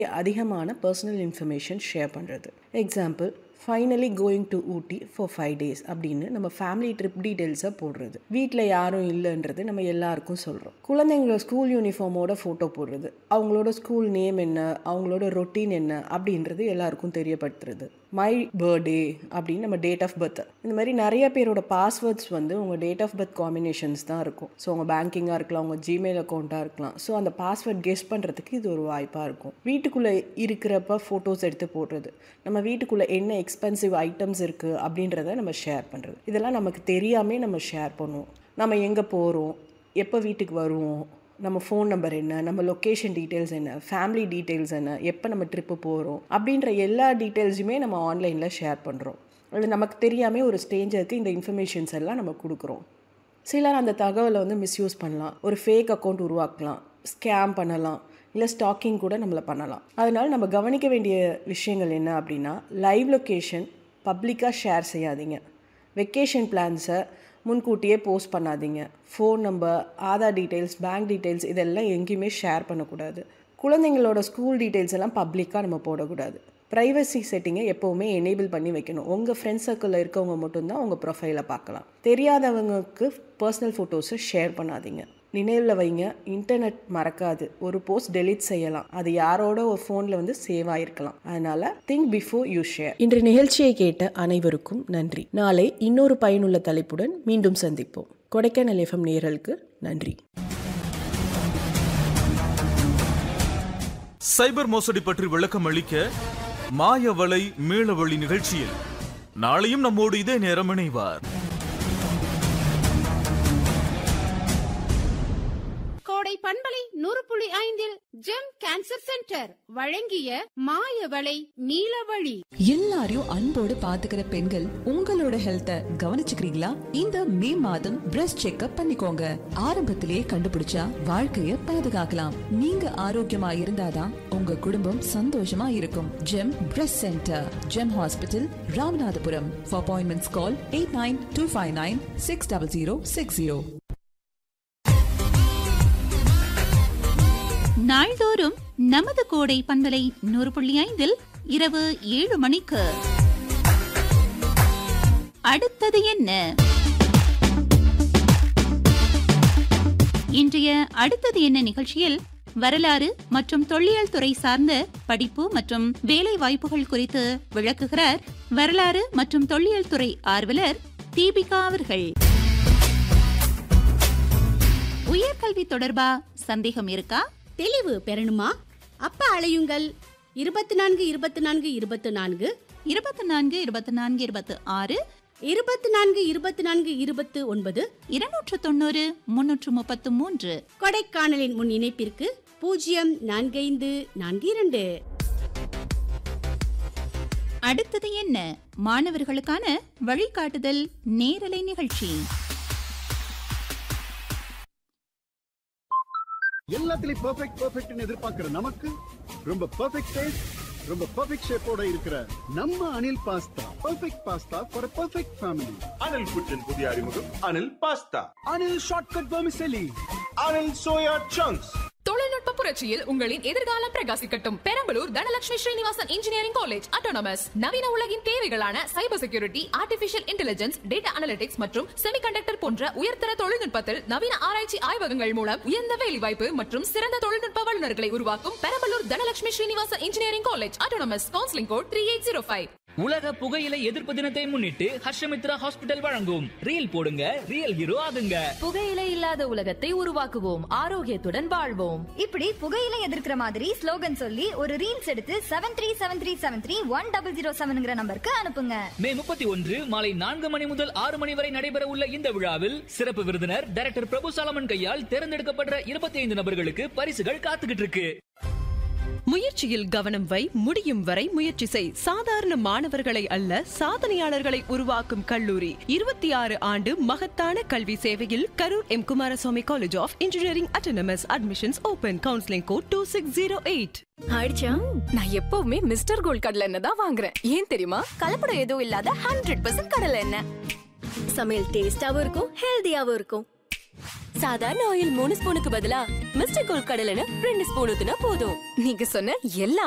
அதிகமான personal information share பண்ணுறது example finally going to Ooty for five days அப்படின்னு நம்ம ஃபேமிலி ட்ரிப் டீட்டெயில்ஸை போடுறது வீட்டில் யாரும் இல்லைன்றது நம்ம எல்லாருக்கும் சொல்கிறோம் குழந்தைங்களோட ஸ்கூல் யூனிஃபார்மோட ஃபோட்டோ போடுறது அவங்களோட ஸ்கூல் நேம் என்ன அவங்களோட ரொட்டீன் என்ன அப்படின்றது எல்லாருக்கும் தெரியப்படுத்துறது மை பர்த்டே அப்படின்னு நம்ம டேட் ஆஃப் பர்த் இந்த மாதிரி நிறைய பேரோட பாஸ்வேர்ட்ஸ் வந்து உங்கள் டேட் ஆஃப் பர்த் காம்பினேஷன்ஸ் தான் இருக்கும் ஸோ உங்கள் பேங்கிங்காக இருக்கலாம் உங்கள் ஜிமெயில் அக்கௌண்ட்டாக இருக்கலாம் ஸோ அந்த பாஸ்வேர்ட் கெஸ் பண்ணுறதுக்கு இது ஒரு வாய்ப்பாக இருக்கும் வீட்டுக்குள்ளே இருக்கிறப்ப ஃபோட்டோஸ் எடுத்து போடுறது நம்ம வீட்டுக்குள்ளே என்ன எக்ஸ்பென்சிவ் ஐட்டம்ஸ் இருக்குது அப்படின்றத நம்ம ஷேர் பண்ணுறது இதெல்லாம் நமக்கு தெரியாமே நம்ம ஷேர் பண்ணுவோம் நம்ம எங்கே போகிறோம் எப்போ வீட்டுக்கு வருவோம் நம்ம ஃபோன் நம்பர் என்ன நம்ம லொக்கேஷன் டீட்டெயில்ஸ் என்ன ஃபேமிலி டீட்டெயில்ஸ் என்ன எப்போ நம்ம ட்ரிப்பு போகிறோம் அப்படின்ற எல்லா டீட்டெயில்ஸுமே நம்ம ஆன்லைனில் ஷேர் பண்ணுறோம் அது நமக்கு தெரியாமல் ஒரு ஸ்டேஞ்சருக்கு இந்த இன்ஃபர்மேஷன்ஸ் எல்லாம் நம்ம கொடுக்குறோம் சிலர் அந்த தகவலை வந்து மிஸ்யூஸ் பண்ணலாம் ஒரு ஃபேக் அக்கௌண்ட் உருவாக்கலாம் ஸ்கேம் பண்ணலாம் இல்லை ஸ்டாக்கிங் கூட நம்மளை பண்ணலாம் அதனால் நம்ம கவனிக்க வேண்டிய விஷயங்கள் என்ன அப்படின்னா லைவ் லொக்கேஷன் பப்ளிக்காக ஷேர் செய்யாதீங்க வெக்கேஷன் பிளான்ஸை முன்கூட்டியே போஸ்ட் பண்ணாதீங்க phone number Aadhaar details bank details இதெல்லாம் எங்கேயுமே ஷேர் பண்ணக்கூடாது குழந்தைங்களோட ஸ்கூல் டீட்டெயில்ஸ் எல்லாம் பப்ளிக்காக நம்ம போடக்கூடாது ப்ரைவசி செட்டிங்கை எப்போவுமே எனேபிள் பண்ணி வைக்கணும் உங்கள் ஃப்ரெண்ட்ஸ் சர்க்கிளில் இருக்கவங்க மட்டும்தான் உங்கள் ப்ரொஃபைலை பார்க்கலாம் தெரியாதவங்களுக்கு பர்சனல் ஃபோட்டோஸை ஷேர் பண்ணாதீங்க நினைவில் வைங்க இன்டர்நெட் மறக்காது ஒரு போஸ்ட் டெலீட் செய்யலாம் அது யாரோட ஒரு ஃபோனில் வந்து சேவ் ஆயிருக்கலாம் அதனால திங்க் பிஃபோர் யூ ஷேர் இன்று நிகழ்ச்சியை கேட்ட அனைவருக்கும் நன்றி நாளை இன்னொரு பயனுள்ள தலைப்புடன் மீண்டும் சந்திப்போம் கொடைக்கானல் எஃப்எம் நேயர்களுக்கு நன்றி சைபர் மோசடி பற்றி விளக்கம் அளிக்க மாயவலை மீளவழி நிகழ்ச்சியில் நாளையும் நம்மோடு இதே நேரம் இணைவார் கோடை பண்பலை நூறு புள்ளி ஐந்தில் ஜெம் கேன்சர் சென்டர் வழங்கிய மாயவளை நீலவழி எல்லாரையும் அன்போடு பாத்துக்கிற பெண்கள் உங்களோட ஹெல்த்த கவனிச்சுக்கிறீங்களா இந்த மே மாதம் பிரஸ்ட் செக்அப் பண்ணிக்கோங்க ஆரம்பத்திலேயே கண்டுபிடிச்சா வாழ்க்கைய பாதுகாக்கலாம் நீங்க ஆரோக்கியமா இருந்தாதான் உங்க குடும்பம் சந்தோஷமா இருக்கும் Gem breast centre Gem hospital Ramanathapuram for appointments call eight nine two five nine six double zero six zero நாள்தோறும் நமது கோடை பண்பலை நூறு புள்ளி ஐந்தில் இரவு ஏழு மணிக்கு அடுத்தது என்ன இன்றைய அடுத்தது என்ன நிகழ்ச்சியில் வரலாறு மற்றும் தொல்லியல் துறை சார்ந்த படிப்பு மற்றும் வேலை வாய்ப்புகள் குறித்து விளக்குகிறார் வரலாறு மற்றும் தொல்லியல் துறை ஆர்வலர் தீபிகா அவர்கள் உயர்கல்வி தொடர்பா சந்தேகம் இருக்கா தெளிவு பெறணுமா அப்ப அலையுங்கள் இருபத்தி நான்கு இருபத்தி நான்கு இருபத்தி நான்கு இருபத்தி நான்கு இருபத்தி நான்கு இருபத்தி ஆறு இருபத்தி நான்கு இருபத்தி நான்கு இருபத்து ஒன்பது இருநூற்று தொண்ணூறு முன்னூற்று முப்பத்து மூன்று கொடைக்கானலின் முன் இணைப்பிற்கு பூஜ்ஜியம் நான்கைந்து நான்கு இரண்டு அடுத்தது என்ன மாணவர்களுக்கான வழிகாட்டுதல் நேரலை நிகழ்ச்சி எல்லாத்துலயும் பெர்ஃபெக்ட் பெர்ஃபெக்ட்னு எதிர்பார்க்கிற நமக்கு ரொம்ப பெர்ஃபெக்ட் டேஸ்ட் ரொம்ப பெர்ஃபெக்ட் ஷேப்போட இருக்கிற நம்ம Anil pasta perfect pasta for perfect family Anil புற்றின் புதிய அறிமுகம் Anil pasta Anil shortcut vermicelli Anil soya chunks தொழில்நுட்ப புரட்சியில் உங்களின் எதிர்காலம் பிரகாசிக்கட்டும் Perambalur Dhanalakshmi Srinivasan engineering college autonomous நவீன உலகின் தேவைகளான cyber security artificial intelligence data analytics மற்றும் செமிகண்டக்டர் போன்ற உயர்தர தொழில்நுட்பத்தில் நவீன ஆராய்ச்சி ஆய்வகங்கள் மூலம் உயர்ந்த வேலைவாய்ப்பு மற்றும் சிறந்த தொழில்நுட்ப வல்லுநர்களை உருவாக்கும் Perambalur Dhanalakshmi Srinivasan engineering college autonomous counselling code three eight zero five உலக புகையிலை எதிர்ப்பு தினத்தை முன்னிட்டு ஹர்ஷமித்ரா ஹாஸ்பிட்டல் வழங்கும் ரீல் போடுங்க ரியல் ஹீரோ ஆகுங்க புகையிலை இல்லாத உலகத்தை உருவாக்குவோம் ஆரோக்கியத்துடன் வாழ்வோம் இப்படி புகையில எதிர்க்கிற மாதிரி ஸ்லோகன் சொல்லி ஒரு ரீல்ஸ் எடுத்து seven three seven three seven three one double zero செவன்ங்கிற நம்பருக்கு அனுப்புங்க மே முப்பத்தி ஒன்று மாலை நான்கு மணி முதல் ஆறு மணி வரை நடைபெற உள்ள இந்த விழாவில் சிறப்பு விருந்தினர் டைரக்டர் பிரபு சாலமன் கையால் தேர்ந்தெடுக்கப்படுற இருபத்தி ஐந்து நபர்களுக்கு பரிசுகள் காத்துக்கிட்டு இருக்கு முயற்சியில் கவனம் வை முடியும் வரை முயற்சி செய் சாதாரண மாணவர்களை அல்ல சாதனையாளர்களை உருவாக்கும் கல்லூரி இருபத்தி ஆறு ஆண்டு மகத்தான கல்வி சேவையில் Karur M Kumaraswamy college of engineering autonomous admissions open counselling code two six zero eight ஆயிடுச்சா நான் எப்பவுமே மிஸ்டர் கோல்ட் கடலை எண்ணெய் தான் வாங்குறேன் ஏன் தெரியுமா கலப்படம் எதுவும் இல்லாத ஹண்ட்ரட் பர்சன்ட் கடலை எண்ணெய் சமையல் டேஸ்டாவும் இருக்கும் ஹெல்தியாவும் இருக்கும் சாதாரண ஆயில் மூணு ஸ்பூனுக்கு பதிலா மிஸ்டர் கோல்ட் கடலை எண்ணெய் ரெண்டு ஸ்பூன் ஊத்துனா போதும் நீங்க சொன்ன எல்லா